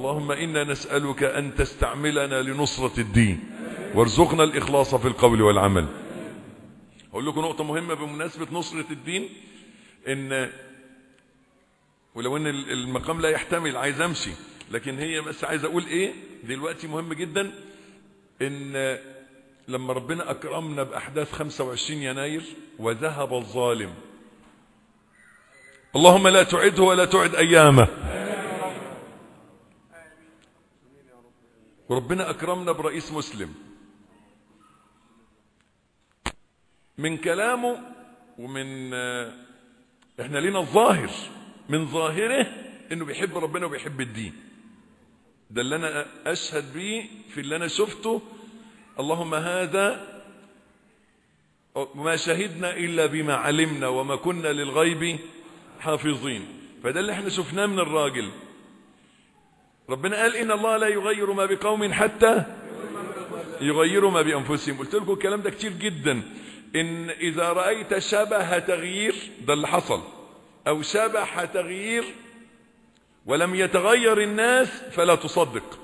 اللهم إنا نسألك أن تستعملنا لنصرة الدين وارزقنا الإخلاص في القول والعمل أقول لكم نقطة مهمة بمناسبة نصرة الدين إن ولو إن المقام لا يحتمل عايز أمشي لكن هي بس عايز أقول إيه دلوقتي مهم جدا إن لما ربنا أكرمنا بأحداث 25 يناير وذهب الظالم اللهم لا تعده ولا تعد أيامه وربنا أكرمنا برئيس مسلم من كلامه ومن احنا لينا الظاهر من ظاهره انه بيحب ربنا وبيحب الدين ده اللي انا اشهد بيه في اللي انا شفته اللهم هذا ما شهدنا الا بما علمنا وما كنا للغيب حافظين فده اللي احنا شفناه من الراجل ربنا قال ان الله لا يغير ما بقوم حتى يغيروا ما بانفسهم قلت لكم الكلام ده كتير جدا ان اذا رايت شبه تغيير ده اللي حصل او شبح تغيير ولم يتغير الناس فلا تصدق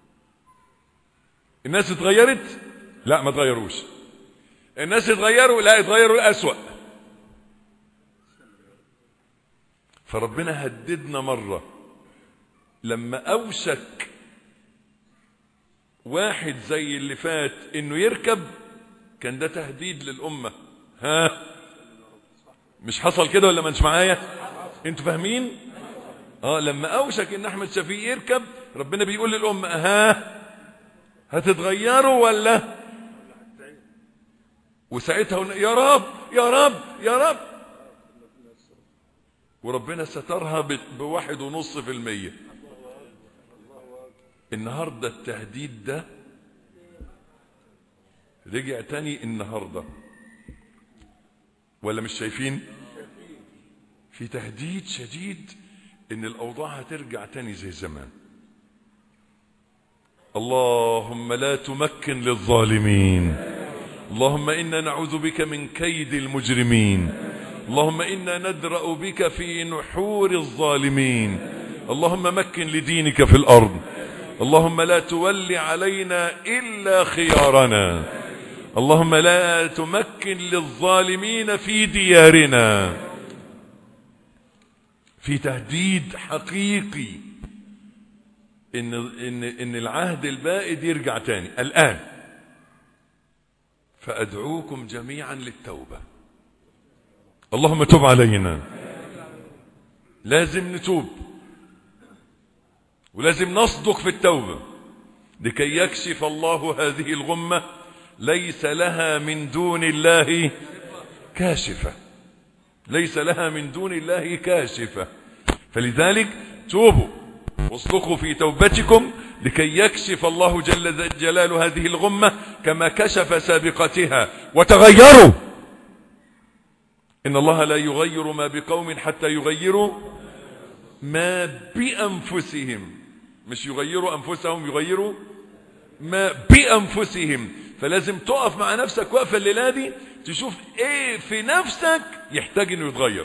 الناس اتغيرت لا ما تغيروش الناس اتغيروا لا اتغيروا الاسوأ فربنا هددنا مرة لما اوشك واحد زي اللي فات انه يركب كان ده تهديد للأمة ها مش حصل كده ولا ما انتش معايا انتوا فاهمين اه لما اوشك ان احمد شفيق يركب ربنا بيقول للأمة ها هتتغيروا ولا وساعتها قلنا يا رب يا رب يا رب وربنا سترها بواحد ونص في المية النهاردة التهديد ده رجع تاني النهاردة ولا مش شايفين في تهديد شديد ان الاوضاع هترجع تاني زي زمان اللهم لا تمكن للظالمين اللهم انا نعوذ بك من كيد المجرمين اللهم انا ندرا بك في نحور الظالمين اللهم مكن لدينك في الارض اللهم لا تول علينا الا خيارنا اللهم لا تمكن للظالمين في ديارنا في تهديد حقيقي ان ان ان العهد البائد يرجع تاني الان فادعوكم جميعا للتوبه اللهم تب علينا لازم نتوب ولازم نصدق في التوبه لكي يكشف الله هذه الغمه ليس لها من دون الله كاشفة ليس لها من دون الله كاشفة فلذلك توبوا واصدقوا في توبتكم لكي يكشف الله جل جلاله هذه الغمة كما كشف سابقتها وتغيروا إن الله لا يغير ما بقوم حتى يغيروا ما بأنفسهم مش يغيروا أنفسهم يغيروا ما بأنفسهم فلازم تقف مع نفسك وقفة الليلة دي تشوف ايه في نفسك يحتاج انه يتغير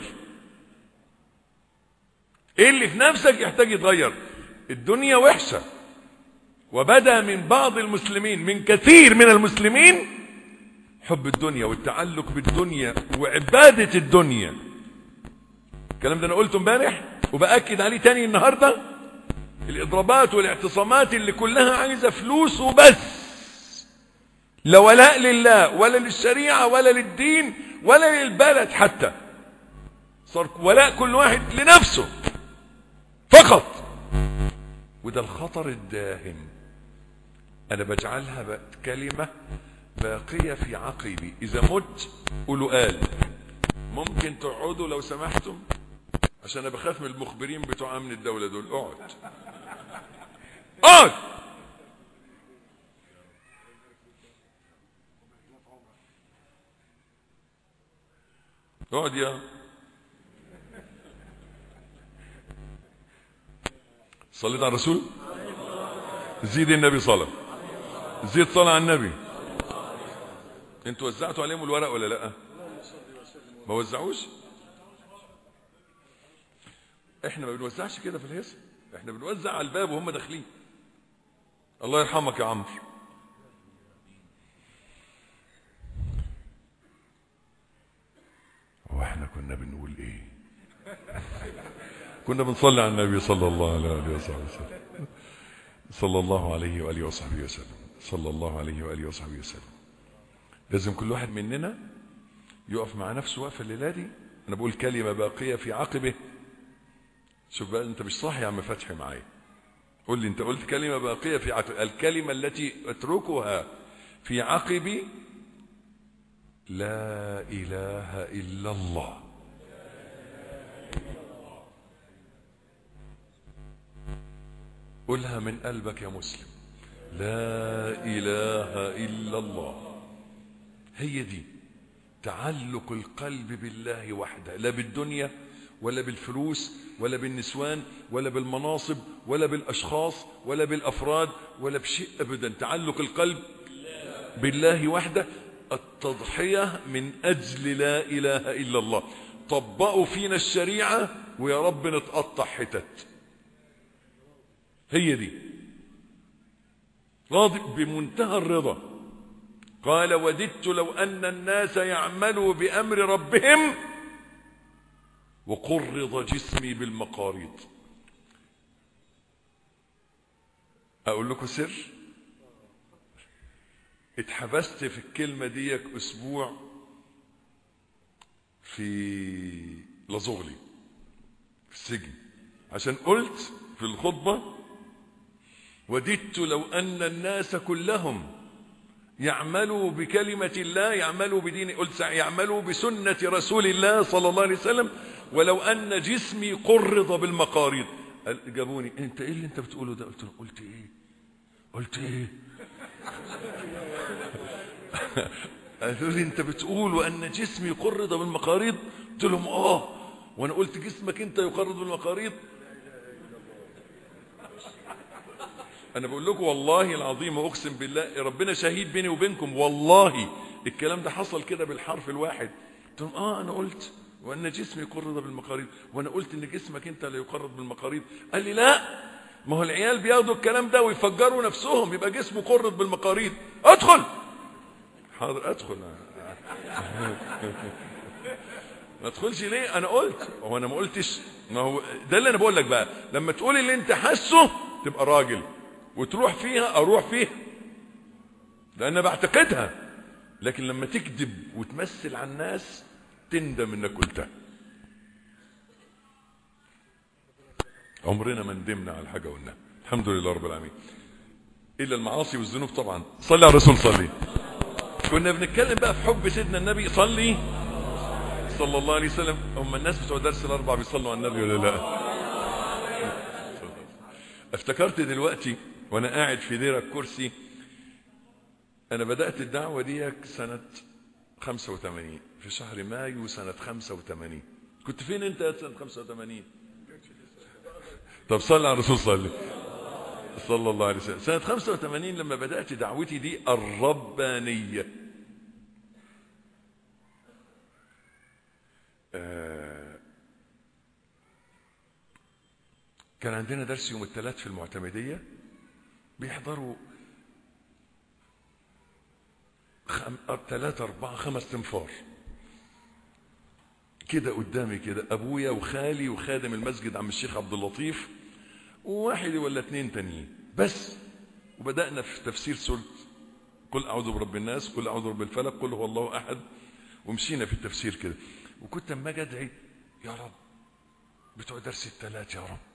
ايه اللي في نفسك يحتاج يتغير الدنيا وحشة وبدأ من بعض المسلمين من كثير من المسلمين حب الدنيا والتعلق بالدنيا وعبادة الدنيا الكلام ده انا قلته امبارح وبأكد عليه تاني النهاردة الاضرابات والاعتصامات اللي كلها عايزة فلوس وبس لا ولاء لله ولا للشريعة ولا للدين ولا للبلد حتى صار ولاء كل واحد لنفسه فقط وده الخطر الداهم انا بجعلها كلمة باقية في عقبي اذا مت قولوا قال ممكن تقعدوا لو سمحتم عشان انا بخاف من المخبرين بتوع امن الدولة دول اقعد اقعد اقعد يا صليت على الرسول زيد النبي صلى زيد صلى على النبي انتوا وزعتوا عليهم الورق ولا لا ما وزعوش احنا ما بنوزعش كده في الهيصة احنا بنوزع على الباب وهم داخلين الله يرحمك يا عمرو واحنا كنا بنقول ايه كنا بنصلي على النبي صلى الله عليه وآله وصحبه وسلم صلى الله عليه وآله وصحبه وسلم صلى الله عليه وآله وصحبه وسلم لازم كل واحد مننا يقف مع نفسه وقفه الليله دي انا بقول كلمه باقيه في عقبه شوف بقى انت مش صاحي يا عم فتحي معايا قول لي انت قلت كلمه باقيه في عقب الكلمه التي اتركها في عقبي لا اله الا الله قولها من قلبك يا مسلم لا اله الا الله هي دي تعلق القلب بالله وحده لا بالدنيا ولا بالفلوس ولا بالنسوان ولا بالمناصب ولا بالاشخاص ولا بالافراد ولا بشيء ابدا تعلق القلب بالله وحده التضحيه من اجل لا اله الا الله طبقوا فينا الشريعه ويا رب نتقطع حتت هي دي راضي بمنتهى الرضا قال وددت لو أن الناس يعملوا بأمر ربهم وقرض جسمي بالمقاريض أقول لكم سر اتحبست في الكلمة ديك أسبوع في لازغلي في السجن عشان قلت في الخطبة وددت لو أن الناس كلهم يعملوا بكلمة الله يعملوا بدين قلت يعملوا بسنة رسول الله صلى الله عليه وسلم ولو أن جسمي قرض بالمقاريض جابوني انت ايه اللي انت بتقوله ده قلت له قلت ايه قلت ايه قالوا لي انت بتقول وان جسمي قرض بالمقاريض قلت لهم اه وانا قلت جسمك انت يقرض بالمقاريض انا بقول لكم والله العظيم واقسم بالله ربنا شهيد بيني وبينكم والله الكلام ده حصل كده بالحرف الواحد قلت لهم اه انا قلت وان جسمي قرض بالمقاريض وانا قلت ان جسمك انت لا يقرض بالمقاريض قال لي لا ما هو العيال بياخدوا الكلام ده ويفجروا نفسهم يبقى جسمه قرض بالمقاريض ادخل حاضر ادخل ما ادخلش ليه انا قلت هو انا ما قلتش ما هو ده اللي انا بقول لك بقى لما تقول اللي انت حاسه تبقى راجل وتروح فيها اروح فيها لان بعتقدها لكن لما تكذب وتمثل على الناس تندم انك قلتها عمرنا ما ندمنا على حاجه قلناها الحمد لله رب العالمين الا المعاصي والذنوب طبعا صلي على الرسول صلي كنا بنتكلم بقى في حب سيدنا النبي صلي صلى الله عليه وسلم هم الناس بتوع درس الاربع بيصلوا على النبي ولا لا افتكرت دلوقتي وانا قاعد في دير الكرسي انا بدات الدعوه دي سنه 85 في شهر مايو سنه 85 كنت فين انت يا سنه 85 طب صلى على الرسول صلي صلى الله عليه وسلم سنه 85 لما بدات دعوتي دي الربانيه آه كان عندنا درس يوم الثلاث في المعتمدية بيحضروا خم... ثلاثة أربعة خمس تنفار كده قدامي كده أبويا وخالي وخادم المسجد عم الشيخ عبد اللطيف وواحد ولا اتنين تانيين بس وبدأنا في تفسير سورة قل أعوذ برب الناس قل أعوذ برب الفلق قل هو الله أحد ومشينا في التفسير كده وكنت اما اجي ادعي يا رب بتوع درس الثلاث يا رب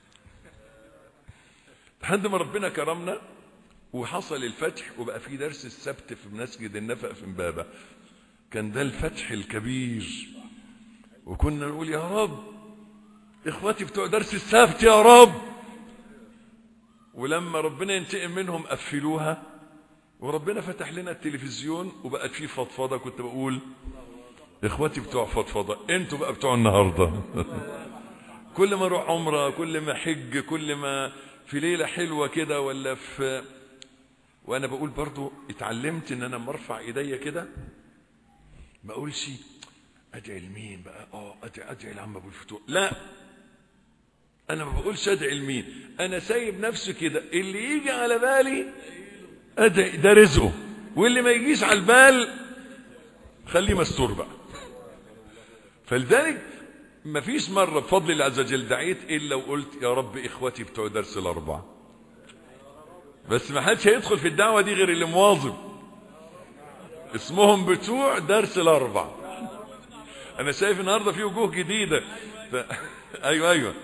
لحد ما ربنا كرمنا وحصل الفتح وبقى في درس السبت في مسجد النفق في امبابه كان ده الفتح الكبير وكنا نقول يا رب اخواتي بتوع درس السبت يا رب ولما ربنا ينتقم منهم قفلوها وربنا فتح لنا التلفزيون وبقت فيه فضفضه كنت بقول اخواتي بتوع فضفضه انتوا بقى بتوع النهارده كل ما اروح عمره كل ما حج كل ما في ليله حلوه كده ولا في وانا بقول برضو اتعلمت ان انا لما ارفع ايديا كده ما اقولش ادعي لمين بقى اه ادعي ادعي لعم ابو الفتوح لا انا ما بقولش ادعي لمين انا سايب نفسي كده اللي يجي على بالي ادعي ده رزقه واللي ما يجيش على البال خليه مستور بقى فلذلك ما فيش مرة بفضل الله عز وجل دعيت إلا وقلت يا رب إخوتي بتوع درس الأربعة بس ما حدش هيدخل في الدعوة دي غير اللي مواظب اسمهم بتوع درس الأربعة أنا شايف النهاردة في وجوه جديدة ف... أيوه أيوه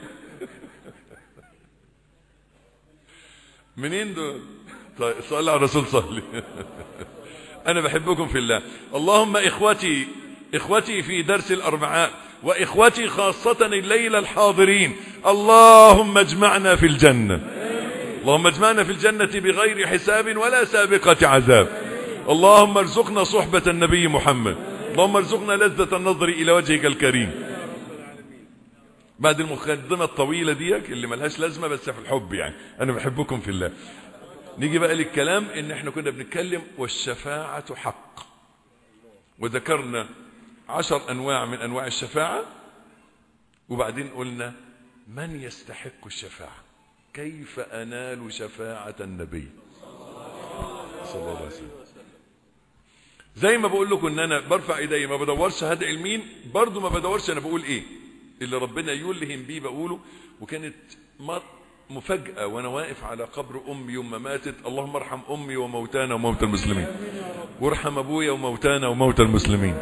منين دول طيب صلى على الرسول صلي أنا بحبكم في الله اللهم إخوتي إخوتي في درس الأربعاء وإخوتي خاصة الليلة الحاضرين اللهم اجمعنا في الجنة اللهم اجمعنا في الجنة بغير حساب ولا سابقة عذاب اللهم ارزقنا صحبة النبي محمد اللهم ارزقنا لذة النظر إلى وجهك الكريم بعد المقدمة الطويلة ديك اللي ملهاش لازمة بس في الحب يعني أنا بحبكم في الله نيجي بقى للكلام إن احنا كنا بنتكلم والشفاعة حق وذكرنا عشر أنواع من أنواع الشفاعة وبعدين قلنا من يستحق الشفاعة كيف أنال شفاعة النبي صلى الله عليه وسلم زي ما بقول لكم ان انا برفع ايدي ما بدورش هدعي لمين برضه ما بدورش انا بقول ايه اللي ربنا يلهم بيه بقوله وكانت مفاجأة وانا واقف على قبر امي يوم ما ماتت اللهم ارحم امي وموتانا وموتى المسلمين وارحم ابويا وموتانا وموتى المسلمين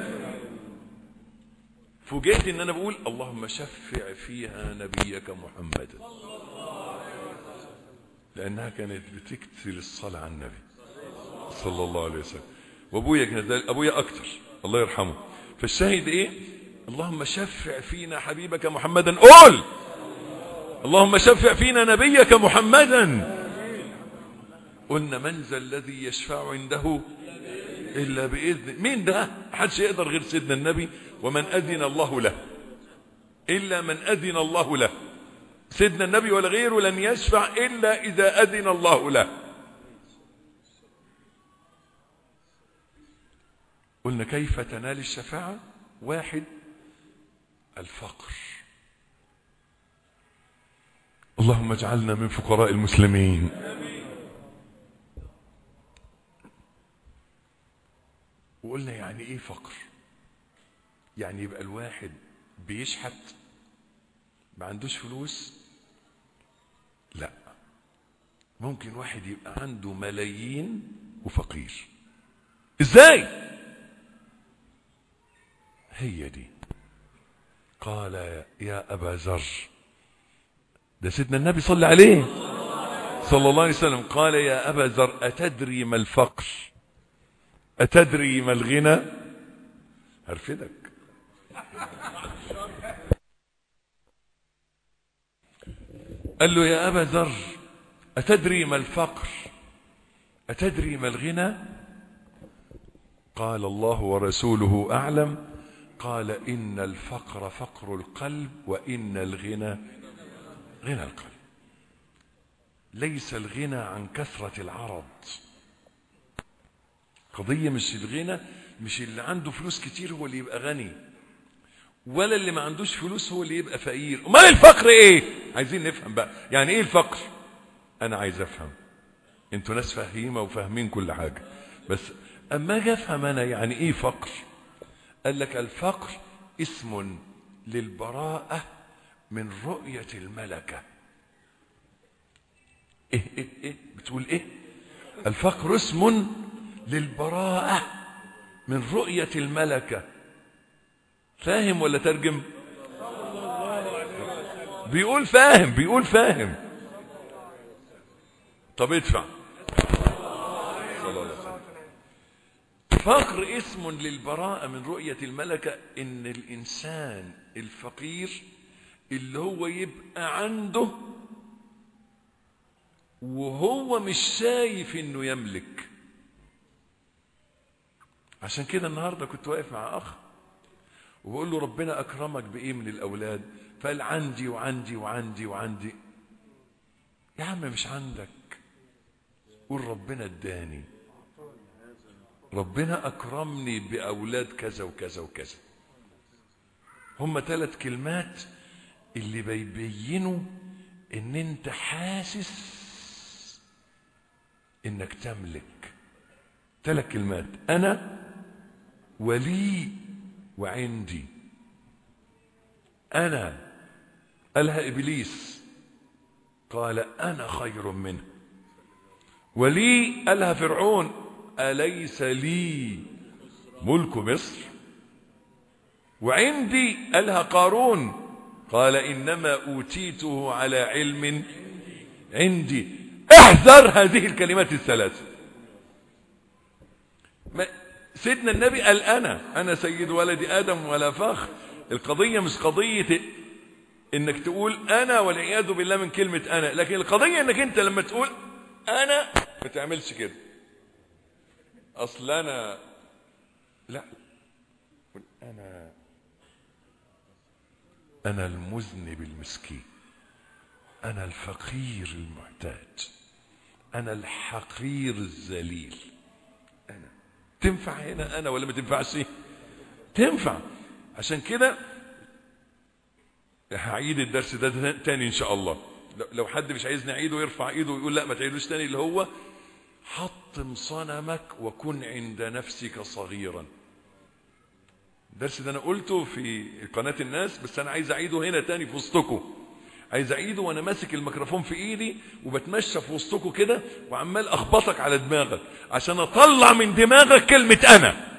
فوجئت ان انا بقول اللهم شفع فيها نبيك محمدا لانها كانت بتكثر الصلاة على النبي صلى الله عليه وسلم وابويا كان ابويا اكتر الله يرحمه فالشاهد ايه اللهم شفع فينا حبيبك محمدا قول اللهم شفع فينا نبيك محمدا قلنا من ذا الذي يشفع عنده الا باذن مين ده حدش يقدر غير سيدنا النبي ومن اذن الله له الا من اذن الله له سيدنا النبي ولا غيره لن يشفع الا اذا اذن الله له قلنا كيف تنال الشفاعة واحد الفقر اللهم اجعلنا من فقراء المسلمين وقلنا يعني ايه فقر يعني يبقى الواحد بيشحت ما عندوش فلوس لا ممكن واحد يبقى عنده ملايين وفقير ازاي هي دي قال يا أبا ذر ده سيدنا النبي صلى عليه صلى الله عليه وسلم قال يا أبا ذر أتدري ما الفقر أتدري ما الغنى هرفدك قال له يا أبا ذر أتدري ما الفقر أتدري ما الغنى قال الله ورسوله أعلم قال إن الفقر فقر القلب وإن الغنى غنى القلب ليس الغنى عن كثرة العرض قضية مش الغنى مش اللي عنده فلوس كتير هو اللي يبقى غني ولا اللي ما عندوش فلوس هو اللي يبقى فقير امال الفقر ايه عايزين نفهم بقى يعني ايه الفقر انا عايز افهم انتوا ناس فاهمه وفاهمين كل حاجه بس اما اجي افهم انا يعني ايه فقر قال لك الفقر اسم للبراءة من رؤية الملكة ايه ايه ايه بتقول ايه الفقر اسم للبراءة من رؤية الملكة فاهم ولا ترجم بيقول فاهم بيقول فاهم طب ادفع فقر اسم للبراءة من رؤية الملكة ان الانسان الفقير اللي هو يبقى عنده وهو مش شايف انه يملك عشان كده النهاردة كنت واقف مع اخ وبقول له ربنا اكرمك بايه من الاولاد فقال عندي وعندي وعندي وعندي يا عم مش عندك قول ربنا اداني ربنا أكرمني بأولاد كذا وكذا وكذا هم ثلاث كلمات اللي بيبينوا ان انت حاسس انك تملك ثلاث كلمات انا ولي وعندي انا قالها ابليس قال انا خير منه ولي قالها فرعون اليس لي ملك مصر وعندي قالها قارون قال انما اوتيته على علم عندي احذر هذه الكلمات الثلاث ما سيدنا النبي قال انا انا سيد ولد ادم ولا فخر القضيه مش قضيه انك تقول انا والعياذ بالله من كلمه انا لكن القضيه انك انت لما تقول انا ما تعملش كده اصل انا لا قل انا انا المذنب المسكين انا الفقير المحتاج انا الحقير الذليل انا تنفع هنا انا ولا ما تنفعش تنفع عشان كده هعيد الدرس ده تاني ان شاء الله لو حد مش عايزني اعيده يرفع ايده ويقول لا ما تعيدوش تاني اللي هو حطم صنمك وكن عند نفسك صغيرا الدرس ده انا قلته في قناة الناس بس انا عايز اعيده هنا تاني في وسطكم عايز اعيده وانا ماسك الميكروفون في ايدي وبتمشى في وسطكم كده وعمال اخبطك على دماغك عشان اطلع من دماغك كلمة انا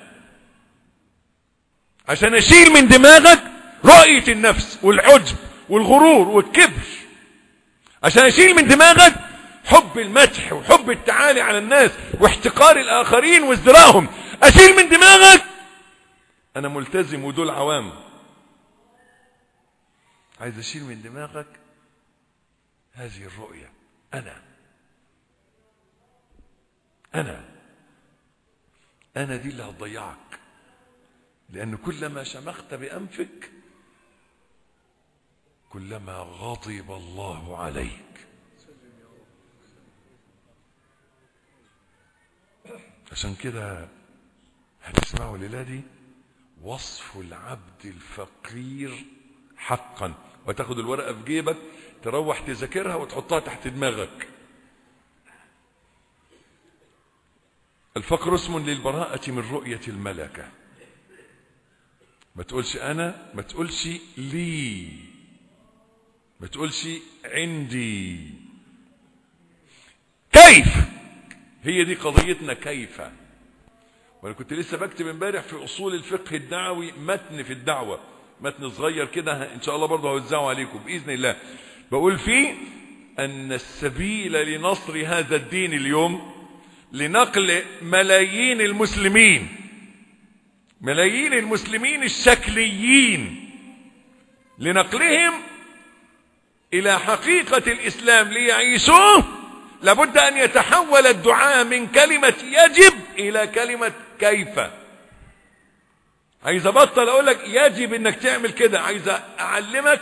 عشان اشيل من دماغك رؤية النفس والعجب والغرور والكبر عشان اشيل من دماغك حب المدح وحب التعالي على الناس واحتقار الاخرين وازدراءهم اشيل من دماغك انا ملتزم ودول عوام عايز اشيل من دماغك هذه الرؤية انا انا انا دي اللي هتضيعك لان كلما شمخت بانفك كلما غضب الله عليك عشان كده هتسمعوا الليله دي وصف العبد الفقير حقا وتاخد الورقه في جيبك تروح تذاكرها وتحطها تحت دماغك الفقر اسم للبراءة من رؤية الملكة ما تقولش أنا ما تقولش لي ما تقولش عندي كيف هي دي قضيتنا كيف وانا كنت لسه بكتب امبارح في اصول الفقه الدعوي متن في الدعوه متن صغير كده ان شاء الله برضه هوزعه عليكم باذن الله بقول فيه ان السبيل لنصر هذا الدين اليوم لنقل ملايين المسلمين ملايين المسلمين الشكليين لنقلهم الى حقيقه الاسلام ليعيشوه لابد ان يتحول الدعاء من كلمه يجب الى كلمه كيف عايز ابطل اقول لك يجب انك تعمل كده عايز اعلمك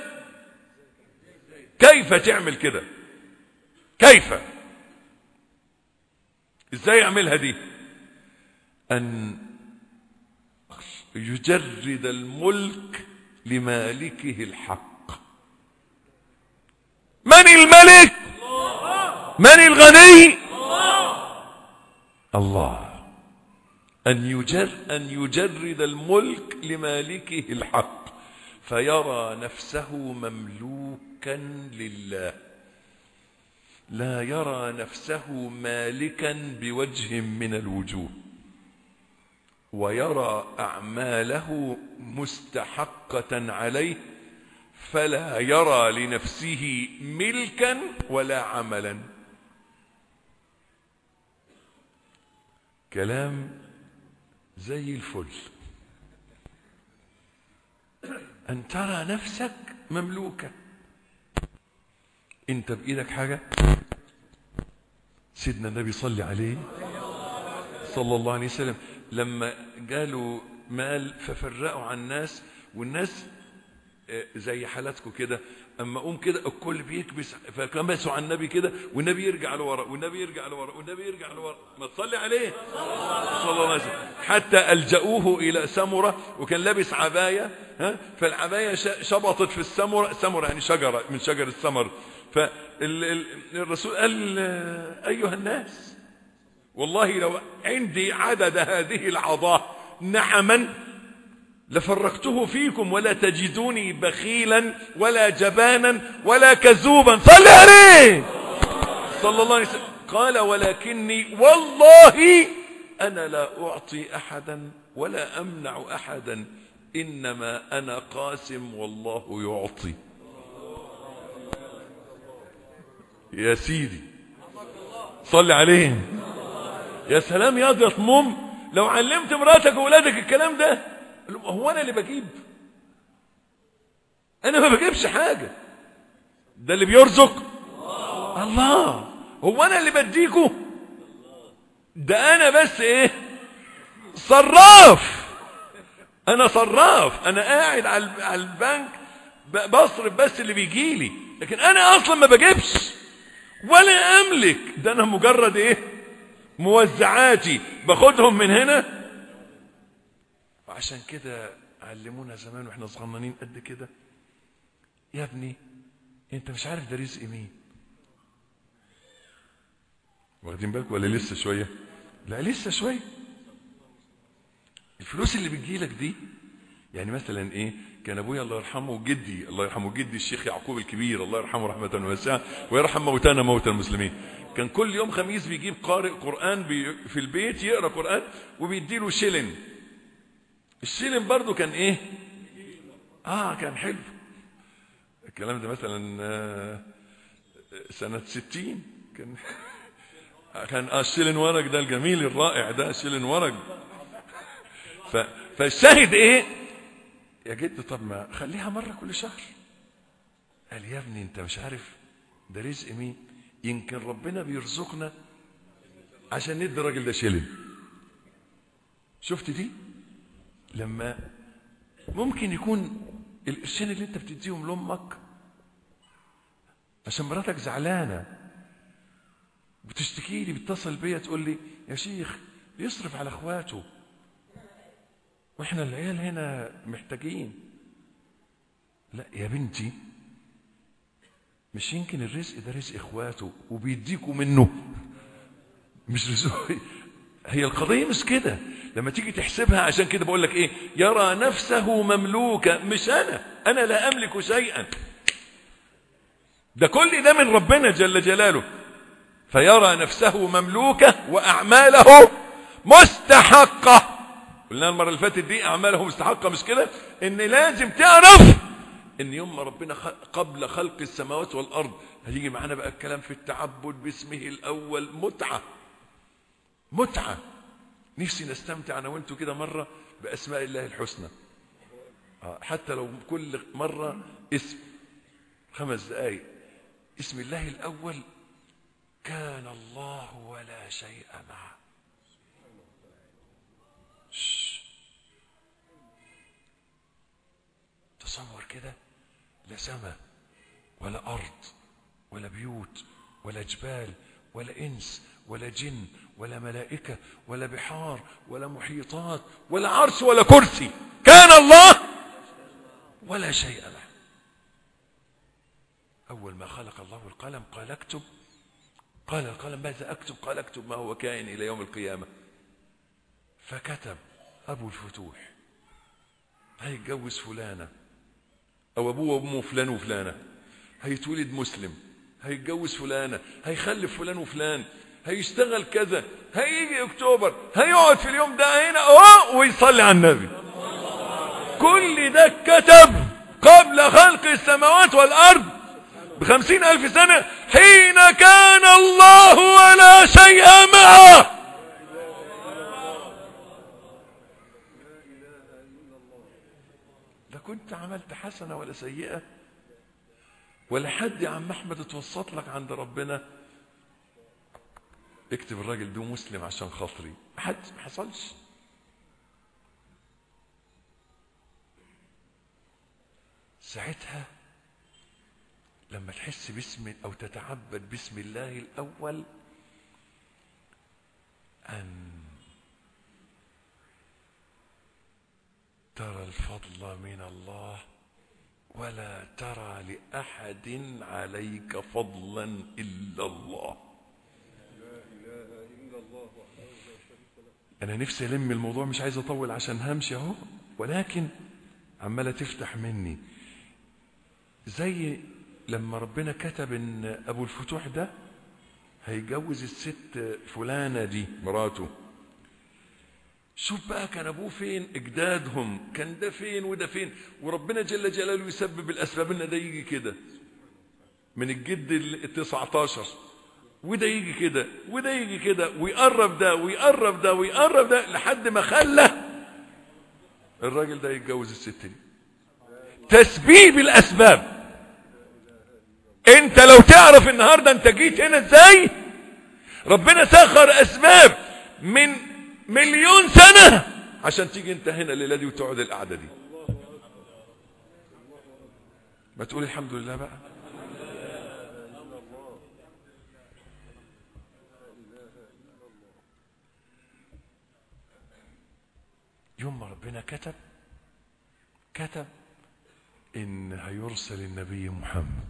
كيف تعمل كده كيف ازاي اعملها دي ان يجرد الملك لمالكه الحق من الملك من الغني الله أن, يجر أن يجرد الملك لمالكه الحق فيرى نفسه مملوكا لله لا يرى نفسه مالكا بوجه من الوجوه ويرى أعماله مستحقة عليه فلا يرى لنفسه ملكا ولا عملا كلام زي الفل أن ترى نفسك مملوكة أنت بإيدك حاجة سيدنا النبي صلى عليه صلى الله عليه وسلم لما قالوا مال ففرقوا عن الناس والناس زي حالاتكم كده اما اقوم كده الكل بيكبس فكبسوا على النبي كده والنبي يرجع لورا والنبي يرجع لورا والنبي يرجع لورا ما تصلي عليه صلى الله عليه وسلم حتى الجأوه الى سمره وكان لابس عبايه ها فالعبايه شبطت في السمره سمره يعني شجره من شجر السمر فالرسول قال أيها الناس والله لو عندي عدد هذه العضاء نعما لفرقته فيكم ولا تجدوني بخيلا ولا جبانا ولا كذوبا صل عليه صلى الله عليه وسلم قال ولكني والله أنا لا أعطي أحدا ولا أمنع أحدا إنما أنا قاسم والله يعطي يا سيدي صل عليه يا سلام يا يا طموم لو علمت مراتك وولادك الكلام ده هو انا اللي بجيب انا ما بجيبش حاجه ده اللي بيرزق الله هو انا اللي بديكوا ده انا بس ايه صراف انا صراف انا قاعد على البنك بصرف بس اللي بيجي لي لكن انا اصلا ما بجيبش ولا املك ده انا مجرد ايه موزعاتي باخدهم من هنا وعشان كده علمونا زمان واحنا صغننين قد كده يا ابني انت مش عارف ده رزق مين واخدين بالك ولا لسه شويه لا لسه شويه الفلوس اللي بتجيلك دي يعني مثلا ايه كان ابويا الله يرحمه وجدي الله يرحمه جدي الشيخ يعقوب الكبير الله يرحمه رحمه واسعه ويرحم موتانا موتى المسلمين كان كل يوم خميس بيجيب قارئ قران بي في البيت يقرا قران وبيديله شيلن الشيلن برضه كان ايه اه كان حلو الكلام ده مثلا آه سنه 60 كان كان اه الشيلن ورق ده الجميل الرائع ده الشيلن ورق ف... فالشاهد ايه يا جد طب ما خليها مرة كل شهر قال يا ابني انت مش عارف ده رزق مين يمكن ربنا بيرزقنا عشان ندي الراجل ده شيلن شفت دي لما ممكن يكون القرشين اللي انت بتديهم لامك عشان مراتك زعلانه بتشتكي لي بتتصل بيا تقول لي يا شيخ يصرف على اخواته واحنا العيال هنا محتاجين لا يا بنتي مش يمكن الرزق ده رزق اخواته وبيديكوا منه مش رزق هي القضية مش كده لما تيجي تحسبها عشان كده بقول لك ايه يرى نفسه مملوكا مش انا انا لا املك شيئا ده كل ده من ربنا جل جلاله فيرى نفسه مملوكة وأعماله مستحقة قلنا المرة اللي فاتت دي أعماله مستحقة مش كده إن لازم تعرف إن يوم ما ربنا قبل خلق السماوات والأرض هيجي معانا بقى الكلام في التعبد باسمه الأول متعة متعة نفسي نستمتع أنا وأنتوا كده مرة بأسماء الله الحسنى حتى لو كل مرة اسم خمس دقايق اسم الله الأول كان الله ولا شيء معه تصور كده لا سماء ولا أرض ولا بيوت ولا جبال ولا إنس ولا جن ولا ملائكة ولا بحار ولا محيطات ولا عرش ولا كرسي كان الله ولا شيء له أول ما خلق الله القلم قال اكتب قال القلم ماذا أكتب قال اكتب ما هو كائن إلى يوم القيامة فكتب أبو الفتوح هيتجوز فلانة أو أبوه وأمه فلان وفلانة هيتولد مسلم هيتجوز فلانة هيخلف فلان وفلان هيشتغل كذا هيجي أكتوبر هيقعد في اليوم ده هنا أهو ويصلي على النبي كل ده كتب قبل خلق السماوات والأرض بخمسين ألف سنة حين كان الله ولا شيء معه لا كنت عملت حسنة ولا سيئة ولا حد يا عم أحمد اتوسط لك عند ربنا اكتب الراجل ده مسلم عشان خاطري حد ما حصلش ساعتها لما تحس باسم او تتعبد باسم الله الاول ان ترى الفضل من الله ولا ترى لأحد عليك فضلا إلا الله أنا نفسي ألم الموضوع مش عايز أطول عشان همشي أهو ولكن عمالة تفتح مني زي لما ربنا كتب إن أبو الفتوح ده هيجوز الست فلانة دي مراته شوف بقى كان ابوه فين اجدادهم كان ده فين وده فين وربنا جل جلاله يسبب الاسباب ان ده يجي كده من الجد ال 19 وده يجي كده وده يجي كده ويقرب ده ويقرب ده ويقرب ده لحد ما خلى الراجل ده يتجوز الست دي تسبيب الاسباب انت لو تعرف النهارده انت جيت هنا ازاي ربنا سخر اسباب من مليون سنة عشان تيجي انت هنا الليلة دي وتقعد القعدة دي ما تقول الحمد لله بقى يوم ما ربنا كتب كتب ان هيرسل النبي محمد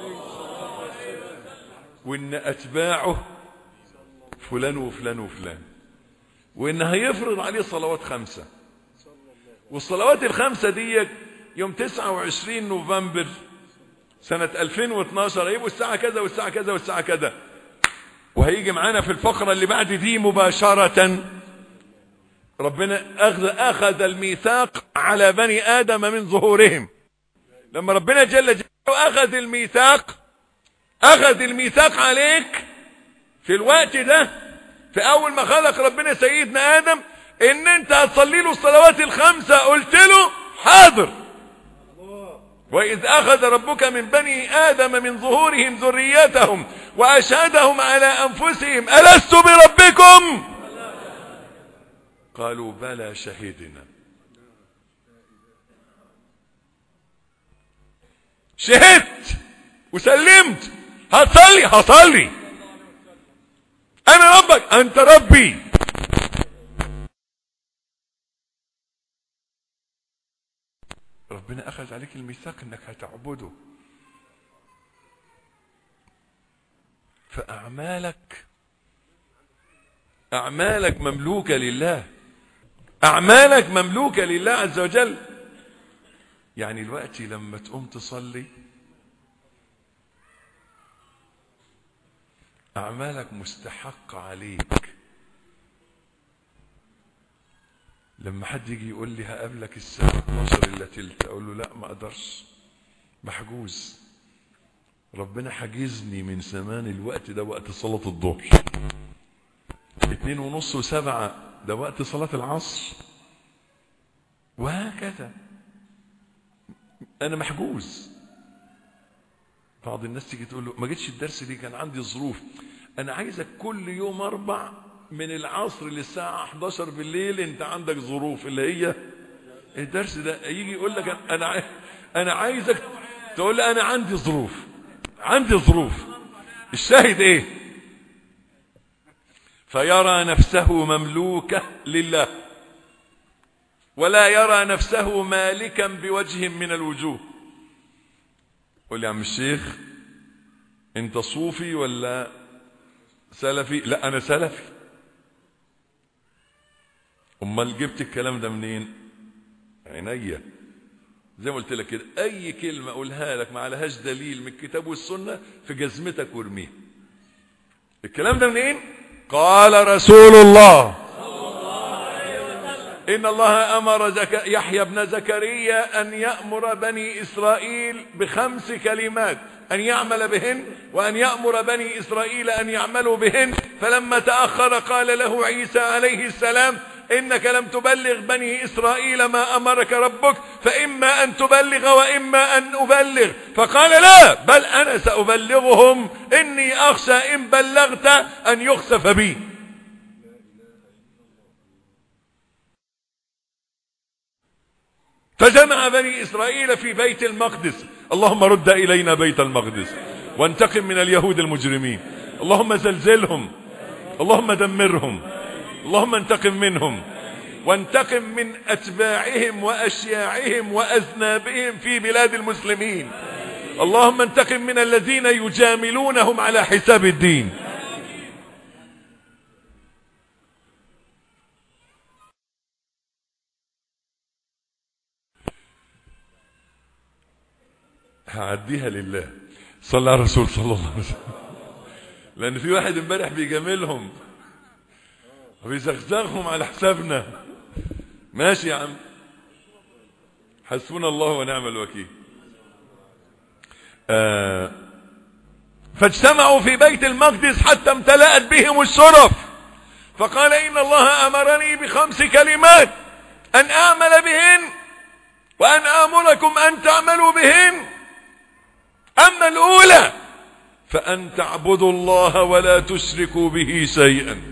وان اتباعه فلان وفلان وفلان وان هيفرض عليه صلوات خمسة والصلوات الخمسة دي يوم 29 نوفمبر سنة 2012 هيبقوا الساعة كذا والساعة كذا والساعة كذا وهيجي معانا في الفقرة اللي بعد دي مباشرة ربنا أخذ, أخذ الميثاق على بني آدم من ظهورهم لما ربنا جل جلاله أخذ الميثاق أخذ الميثاق عليك في الوقت ده في اول ما خلق ربنا سيدنا ادم ان انت هتصلي له الصلوات الخمسة قلت له حاضر واذ اخذ ربك من بني ادم من ظهورهم ذريتهم واشهدهم على انفسهم الست بربكم قالوا بلى شهدنا شهدت وسلمت هتصلي هصلي انا ربك انت ربي ربنا اخذ عليك الميثاق انك هتعبده فاعمالك اعمالك مملوكة لله اعمالك مملوكة لله عز وجل يعني الوقت لما تقوم تصلي أعمالك مستحق عليك لما حد يجي يقول لي هقابلك الساعة 12 إلا تلت أقول له لا ما أقدرش محجوز ربنا حجزني من زمان الوقت ده وقت صلاة الظهر اتنين ونص وسبعة ده وقت صلاة العصر وهكذا أنا محجوز بعض الناس تيجي تقول له ما جيتش الدرس ليه كان عندي ظروف انا عايزك كل يوم اربع من العصر للساعة 11 بالليل انت عندك ظروف اللي هي الدرس ده يجي يقول لك انا انا عايزك تقول لي انا عندي ظروف عندي ظروف الشاهد ايه فيرى نفسه مملوكة لله ولا يرى نفسه مالكا بوجه من الوجوه قول لي يا عم الشيخ انت صوفي ولا سلفي لا انا سلفي امال جبت الكلام ده منين عينيا زي ما قلت لك كده اي كلمه اقولها لك ما عليهاش دليل من الكتاب والسنه في جزمتك وارميها الكلام ده منين قال رسول الله إن الله أمر زك... يحيى بن زكريا أن يأمر بني إسرائيل بخمس كلمات أن يعمل بهن وأن يأمر بني إسرائيل أن يعملوا بهن فلما تأخر قال له عيسى عليه السلام إنك لم تبلغ بني إسرائيل ما أمرك ربك فإما أن تبلغ وإما أن أبلغ فقال لا بل أنا سأبلغهم إني أخشى إن بلغت أن يخسف بي فجمع بني إسرائيل في بيت المقدس اللهم رد إلينا بيت المقدس وانتقم من اليهود المجرمين اللهم زلزلهم اللهم دمرهم اللهم انتقم منهم وانتقم من أتباعهم وأشياعهم وأذنابهم في بلاد المسلمين اللهم انتقم من الذين يجاملونهم على حساب الدين هعديها لله صلى على الرسول صلى الله عليه وسلم لان في واحد امبارح بيجاملهم وبيزغزغهم على حسابنا ماشي يا عم حسبنا الله ونعم الوكيل آه فاجتمعوا في بيت المقدس حتى امتلأت بهم الشرف فقال إن الله أمرني بخمس كلمات أن أعمل بهن وأن آمركم أن تعملوا بهن أما الأولى فأن تعبدوا الله ولا تشركوا به شيئا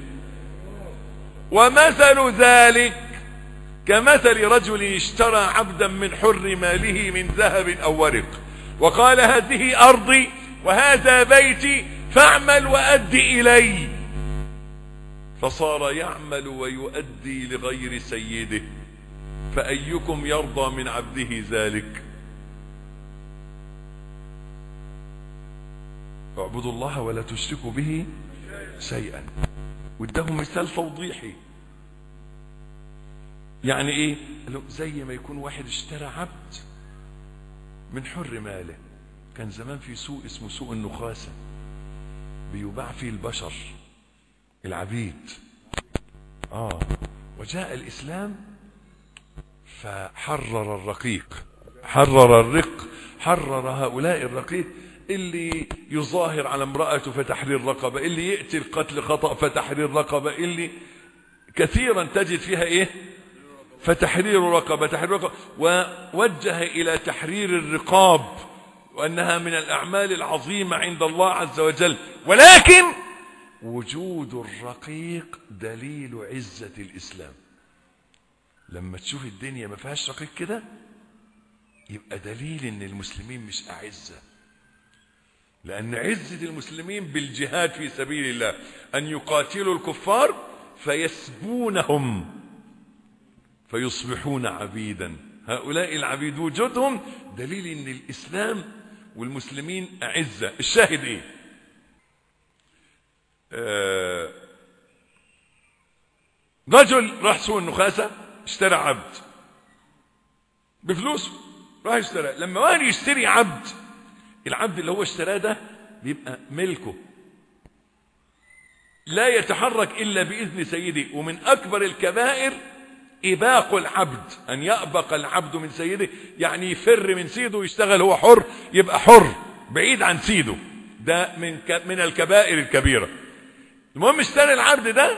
ومثل ذلك كمثل رجل اشترى عبدا من حر ماله من ذهب أو ورق وقال هذه أرضي وهذا بيتي فاعمل وأدي إلي فصار يعمل ويؤدي لغير سيده فأيكم يرضى من عبده ذلك اعبدوا الله ولا تشركوا به شيئا وادهم مثال توضيحي يعني ايه زي ما يكون واحد اشترى عبد من حر ماله كان زمان في سوق اسمه سوق النخاسة بيباع فيه البشر العبيد اه وجاء الاسلام فحرر الرقيق حرر الرق حرر هؤلاء الرقيق اللي يظاهر على امرأته فتحرير رقبة اللي يقتل قتل خطأ فتحرير رقبة اللي كثيرا تجد فيها ايه فتحرير رقبة تحرير رقبة ووجه إلى تحرير الرقاب وأنها من الأعمال العظيمة عند الله عز وجل ولكن وجود الرقيق دليل عزة الإسلام لما تشوف الدنيا ما فيهاش رقيق كده يبقى دليل ان المسلمين مش أعزة لأن عزة المسلمين بالجهاد في سبيل الله أن يقاتلوا الكفار فيسبونهم فيصبحون عبيدا هؤلاء العبيد وجودهم دليل ان الاسلام والمسلمين اعزه الشاهد ايه آه رجل راح سوق النخاسه اشترى عبد بفلوسه راح اشترى لما واحد يشتري عبد العبد اللي هو اشتراه ده بيبقى ملكه لا يتحرك الا باذن سيده ومن اكبر الكبائر إباق العبد أن يأبق العبد من سيده يعني يفر من سيده ويشتغل هو حر يبقى حر بعيد عن سيده ده من من الكبائر الكبيرة المهم اشتري العبد ده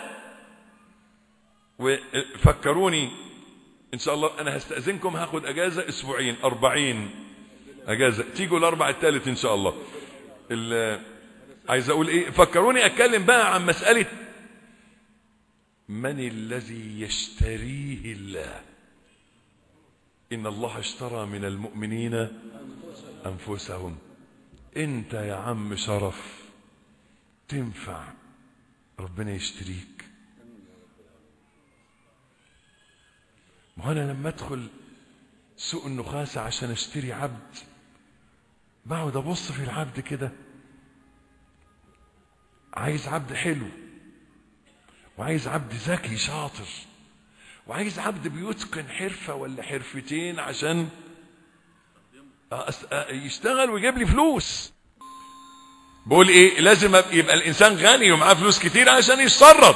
وفكروني إن شاء الله أنا هستأذنكم هاخد أجازة أسبوعين أربعين أجازة تيجوا الأربع الثالث إن شاء الله عايز أقول إيه فكروني أتكلم بقى عن مسألة من الذي يشتريه الله إن الله اشترى من المؤمنين أنفسهم أنت يا عم شرف تنفع ربنا يشتريك ما أنا لما أدخل سوق النخاسة عشان أشتري عبد بقعد أبص في العبد كده عايز عبد حلو وعايز عبد ذكي شاطر وعايز عبد بيتقن حرفة ولا حرفتين عشان يشتغل ويجيب لي فلوس بقول ايه لازم يبقى الانسان غني ومعاه فلوس كتير عشان يتصرف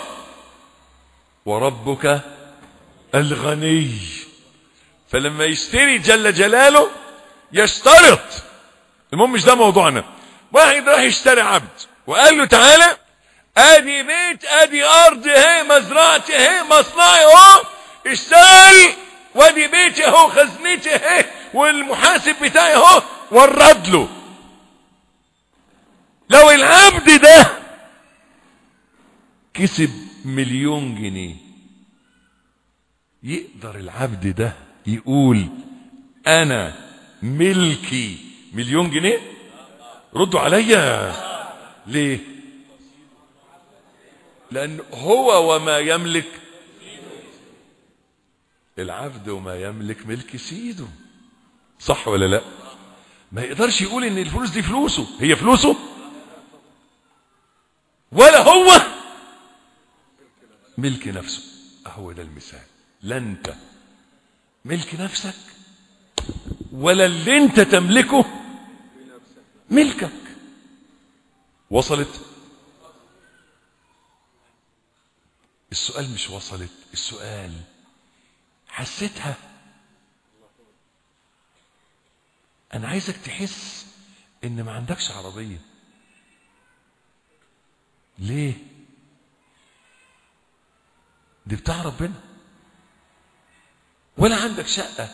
وربك الغني فلما يشتري جل جلاله يشترط المهم مش ده موضوعنا واحد راح يشتري عبد وقال له تعالى ادي بيت ادي ارض اهي مزرعتي اهي مصنعي اهو اشتغل وادي بيتي اهو خزنتي اهي والمحاسب بتاعي اهو ورد له لو العبد ده كسب مليون جنيه يقدر العبد ده يقول انا ملكي مليون جنيه ردوا عليا ليه لأن هو وما يملك العبد وما يملك ملك سيده صح ولا لا ما يقدرش يقول ان الفلوس دي فلوسه هي فلوسه ولا هو ملك نفسه اهو ده المثال لا انت ملك نفسك ولا اللي انت تملكه ملكك وصلت السؤال مش وصلت السؤال حسيتها انا عايزك تحس ان ما عندكش عربية ليه دي بتاع ربنا ولا عندك شقة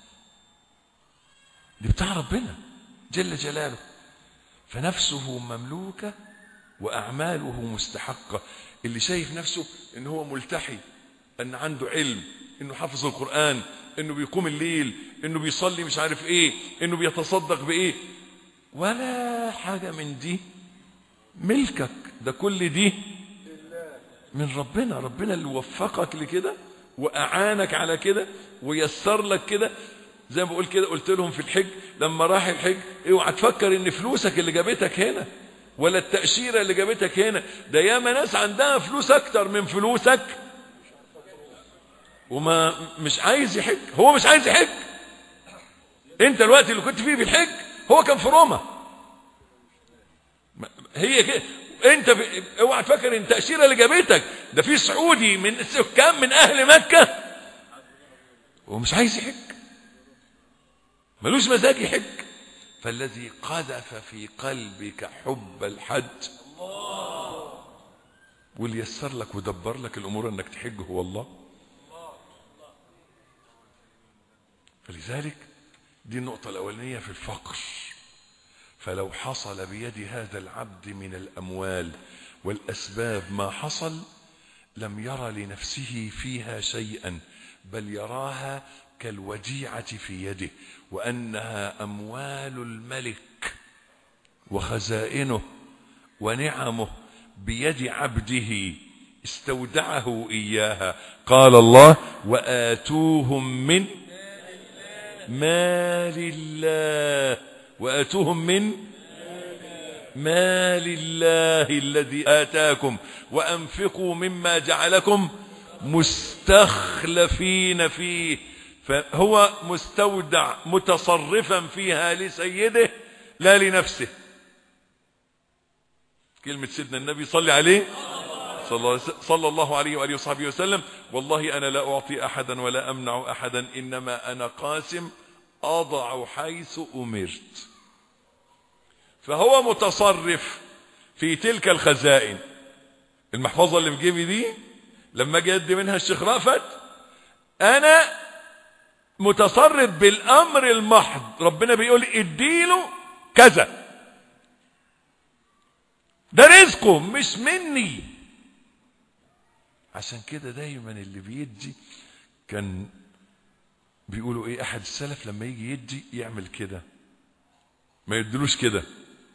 دي بتاع ربنا جل جلاله فنفسه مملوكة وأعماله مستحقة اللي شايف نفسه ان هو ملتحي ان عنده علم انه حافظ القرآن انه بيقوم الليل انه بيصلي مش عارف ايه انه بيتصدق بايه ولا حاجة من دي ملكك ده كل دي من ربنا ربنا اللي وفقك لكده وأعانك على كده ويسر لك كده زي ما بقول كده قلت لهم في الحج لما راح الحج اوعى تفكر ان فلوسك اللي جابتك هنا ولا التأشيرة اللي جابتك هنا ده ياما ناس عندها فلوس اكتر من فلوسك وما مش عايز يحج هو مش عايز يحج انت الوقت اللي كنت فيه في الحج هو كان في روما هي كده انت ب... اوعى تفكر ان التأشيرة اللي جابتك ده في سعودي من سكان من اهل مكة ومش عايز يحج ملوش مزاج يحج فالذي قذف في قلبك حب الحج واللي يسر لك ودبر لك الامور انك تحج هو الله فلذلك دي النقطة الأولانية في الفقر فلو حصل بيد هذا العبد من الأموال والأسباب ما حصل لم يرى لنفسه فيها شيئا بل يراها كالوديعة في يده وأنها أموال الملك وخزائنه ونعمه بيد عبده استودعه إياها قال الله وآتوهم من مال الله وآتوهم من مال الله الذي آتاكم وأنفقوا مما جعلكم مستخلفين فيه فهو مستودع متصرفا فيها لسيده لا لنفسه كلمة سيدنا النبي صلى عليه صلى الله عليه وآله وصحبه وسلم والله أنا لا أعطي أحدا ولا أمنع أحدا إنما أنا قاسم أضع حيث أمرت فهو متصرف في تلك الخزائن المحفظة اللي في جيبي دي لما اجي ادي منها الشيخ رأفت أنا متصرف بالأمر المحض ربنا بيقول اديله كذا ده رزقه مش مني عشان كده دايما اللي بيدي كان بيقولوا ايه احد السلف لما يجي يدي يعمل كده ما يدلوش كده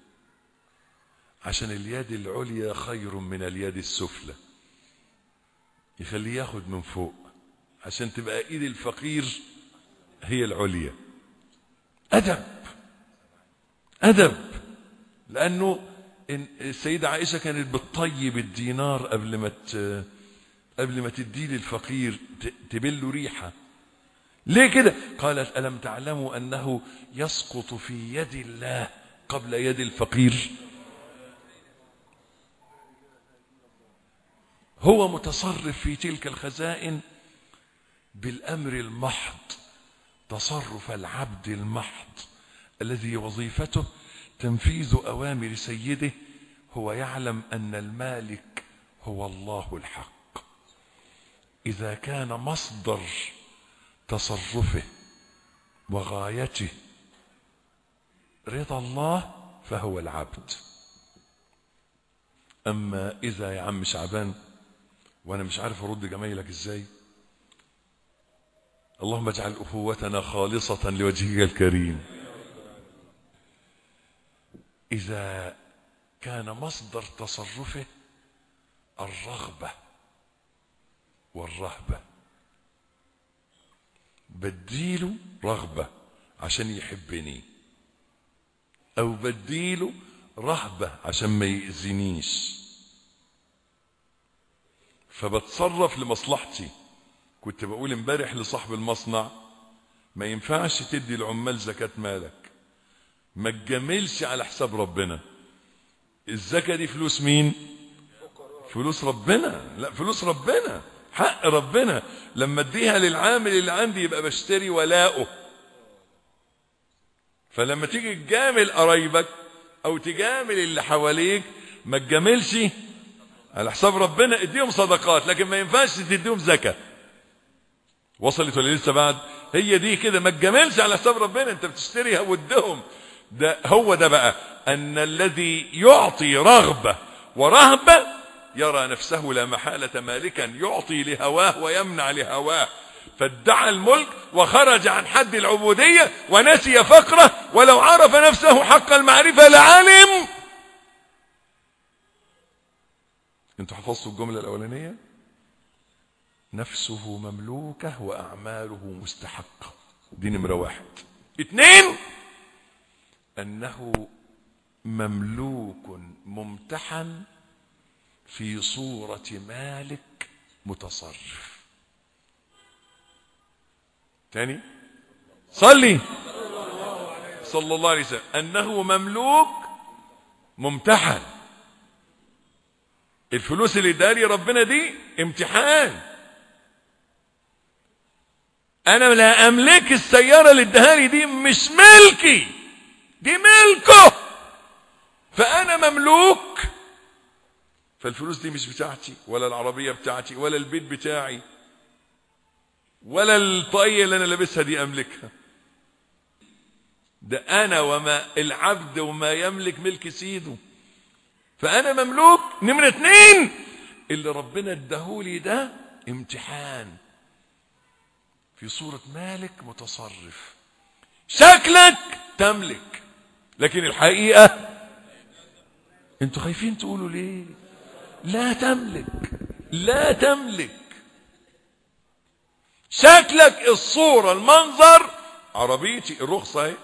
عشان اليد العليا خير من اليد السفلى يخليه ياخد من فوق عشان تبقى ايد الفقير هي العليا ادب ادب لانه السيدة عائشة كانت بتطيب الدينار قبل ما قبل ما تديه للفقير تبله ريحة ليه كده قالت ألم تعلموا أنه يسقط في يد الله قبل يد الفقير هو متصرف في تلك الخزائن بالأمر المحض تصرف العبد المحض الذي وظيفته تنفيذ أوامر سيده هو يعلم أن المالك هو الله الحق إذا كان مصدر تصرفه وغايته رضا الله فهو العبد أما إذا يا عم شعبان وأنا مش عارف أرد جمايلك إزاي اللهم اجعل أخوتنا خالصة لوجهك الكريم إذا كان مصدر تصرفه الرغبة والرهبة بديله رغبة عشان يحبني او بديله رهبة عشان ما يأذينيش فبتصرف لمصلحتي كنت بقول امبارح لصاحب المصنع ما ينفعش تدي العمال زكاة مالك ما تجاملش على حساب ربنا الزكاة دي فلوس مين فلوس ربنا لا فلوس ربنا حق ربنا لما اديها للعامل اللي عندي يبقى بشتري ولاؤه فلما تيجي تجامل قرايبك او تجامل اللي حواليك ما تجاملش على حساب ربنا اديهم صدقات لكن ما ينفعش تديهم زكاه وصلت ولا لسه بعد هي دي كده ما تجاملش على حساب ربنا انت بتشتريها ودهم ده هو ده بقى ان الذي يعطي رغبه ورهبه يرى نفسه لا محاله مالكا يعطي لهواه ويمنع لهواه فادعى الملك وخرج عن حد العبوديه ونسي فقره ولو عرف نفسه حق المعرفه لعلم انتوا حفظتوا الجمله الاولانيه نفسه مملوكة وأعماله مستحقة دي نمرة واحد اثنين أنه مملوك ممتحن في صورة مالك متصرف تاني صلي صلى الله عليه وسلم أنه مملوك ممتحن الفلوس اللي داري ربنا دي امتحان انا لا املك السيارة اللي ادهالي دي مش ملكي دي ملكه فانا مملوك فالفلوس دي مش بتاعتي ولا العربية بتاعتي ولا البيت بتاعي ولا الطاقية اللي انا لابسها دي املكها ده انا وما العبد وما يملك ملك سيده فانا مملوك نمرة اتنين اللي ربنا اداهولي ده امتحان في صورة مالك متصرف شكلك تملك لكن الحقيقة انتوا خايفين تقولوا ليه لا تملك لا تملك شكلك الصورة المنظر عربيتي الرخصة اهي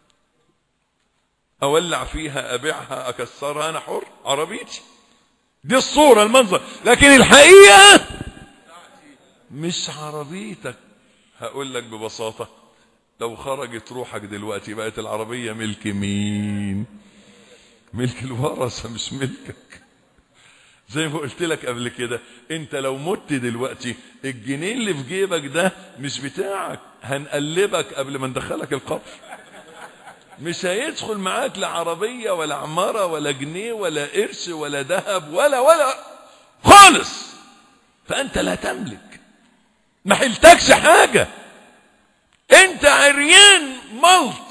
اولع فيها ابيعها اكسرها انا حر عربيتي دي الصورة المنظر لكن الحقيقة مش عربيتك هقول لك ببساطة لو خرجت روحك دلوقتي بقت العربية ملك مين ملك الورثة مش ملكك زي ما قلت لك قبل كده انت لو مت دلوقتي الجنيه اللي في جيبك ده مش بتاعك هنقلبك قبل ما ندخلك القبر مش هيدخل معاك لا عربية ولا عمارة ولا جنيه ولا قرش ولا ذهب ولا ولا خالص فأنت لا تملك ما حلتكش حاجة انت عريان ملط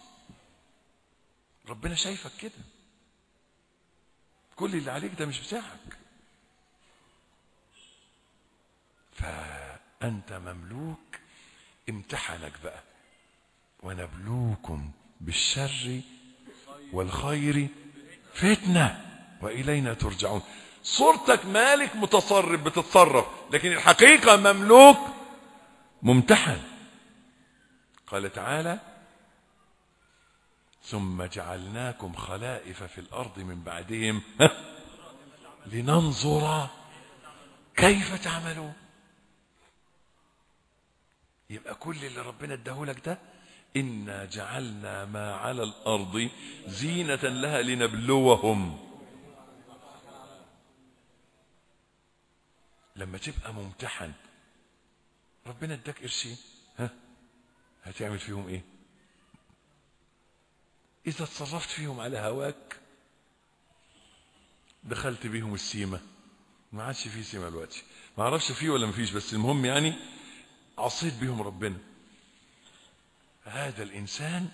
ربنا شايفك كده كل اللي عليك ده مش بتاعك فأنت مملوك امتحنك بقى ونبلوكم بالشر والخير فتنة وإلينا ترجعون صورتك مالك متصرف بتتصرف لكن الحقيقة مملوك ممتحن قال تعالى ثم جعلناكم خلائف في الأرض من بعدهم لننظر كيف تعملون يبقى كل اللي ربنا اداهولك ده إنا جعلنا ما على الأرض زينة لها لنبلوهم لما تبقى ممتحن ربنا اداك قرشين ها هتعمل فيهم ايه اذا اتصرفت فيهم على هواك دخلت بيهم السيمة ما عادش فيه سيمة دلوقتي ما اعرفش فيه ولا ما فيش بس المهم يعني عصيت بيهم ربنا هذا الانسان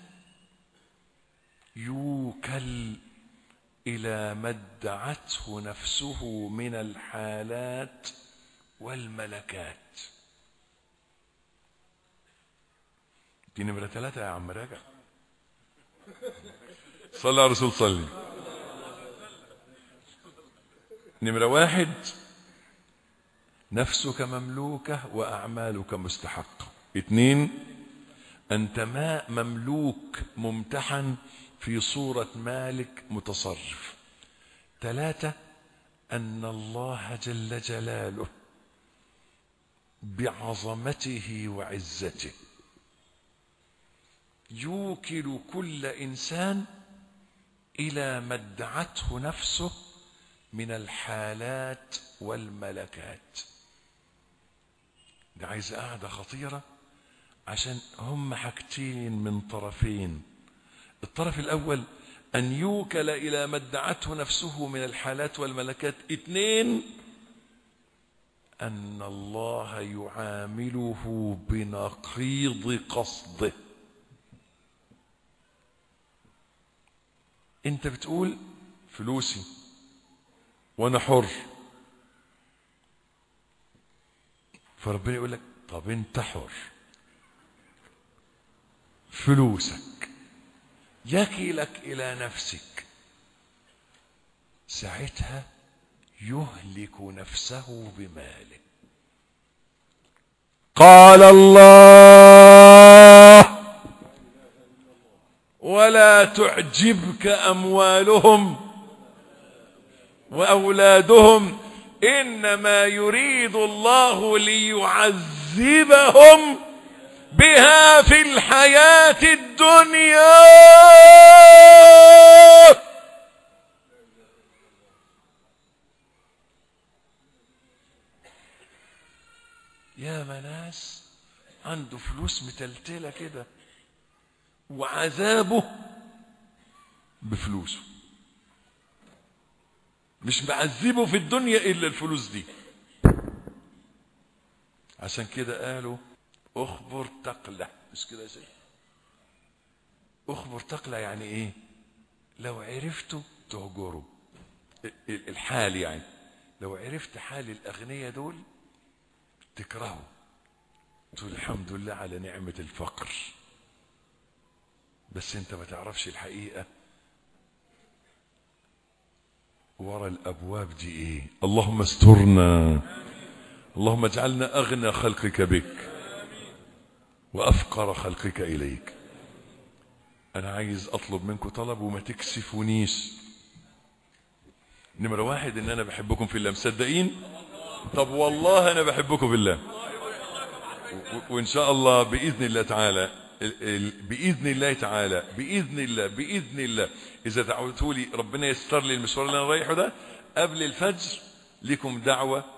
يوكل الى ما ادعته نفسه من الحالات والملكات دي نمرة ثلاثة يا عم راجع صلى على الرسول صلي نمرة واحد نفسك مملوكة وأعمالك مستحقة اتنين أنت ما مملوك ممتحن في صورة مالك متصرف ثلاثة أن الله جل جلاله بعظمته وعزته يوكل كل إنسان إلى ما ادعته نفسه من الحالات والملكات ده عايز قاعدة خطيرة عشان هم حاجتين من طرفين الطرف الأول أن يوكل إلى ما ادعته نفسه من الحالات والملكات اثنين أن الله يعامله بنقيض قصده انت بتقول فلوسي وانا حر فربنا يقول لك طب انت حر فلوسك يكلك الى نفسك ساعتها يهلك نفسه بماله قال الله ولا تعجبك اموالهم واولادهم انما يريد الله ليعذبهم بها في الحياه الدنيا يا مناس عنده فلوس متلتله كده وعذابه بفلوسه مش معذبه في الدنيا الا الفلوس دي عشان كده قالوا اخبر تقلع مش كده يا شيخ اخبر تقلع يعني ايه لو عرفته تهجره الحال يعني لو عرفت حال الاغنياء دول تكرهه تقول الحمد لله على نعمه الفقر بس انت ما تعرفش الحقيقة ورا الابواب دي ايه اللهم استرنا اللهم اجعلنا اغنى خلقك بك وافقر خلقك اليك انا عايز اطلب منكم طلب وما تكسفونيش نمرة واحد ان انا بحبكم في الله مصدقين طب والله انا بحبكم في الله وان شاء الله باذن الله تعالى بإذن الله تعالى بإذن الله بإذن الله إذا دعوتوا لي ربنا يستر لي المشوار اللي أنا رايحه ده قبل الفجر لكم دعوة